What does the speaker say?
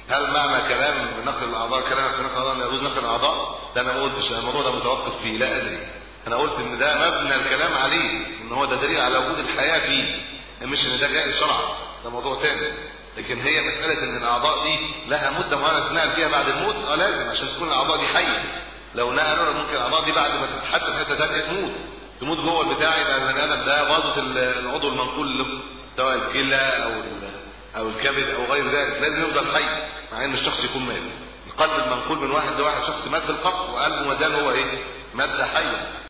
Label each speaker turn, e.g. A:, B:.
A: هل معنى كلام نقل الاعضاء كلام في نقل الاعضاء يجوز نقل الاعضاء ده انا ما قلتش الموضوع ده متوقف فيه لا ادري انا قلت ان ده مبنى الكلام عليه ان هو ده دليل على وجود الحياه فيه مش ان ده جائز شرعا ده موضوع تاني لكن هي مساله ان الاعضاء دي لها مده معينه تنقل فيها بعد الموت اه لازم عشان تكون الاعضاء دي حيه لو نقلوا ممكن الاعضاء دي بعد ما تتحط في حته ثانيه تموت تموت جوه البتاع يبقى البني ادم ده باظت العضو المنقول له سواء الكلى او او الكبد او غير ذلك لازم يفضل حي مع ان الشخص يكون مات القلب المنقول من واحد لواحد شخص مات بالقبض وقلبه ما زال هو ايه ماده حيه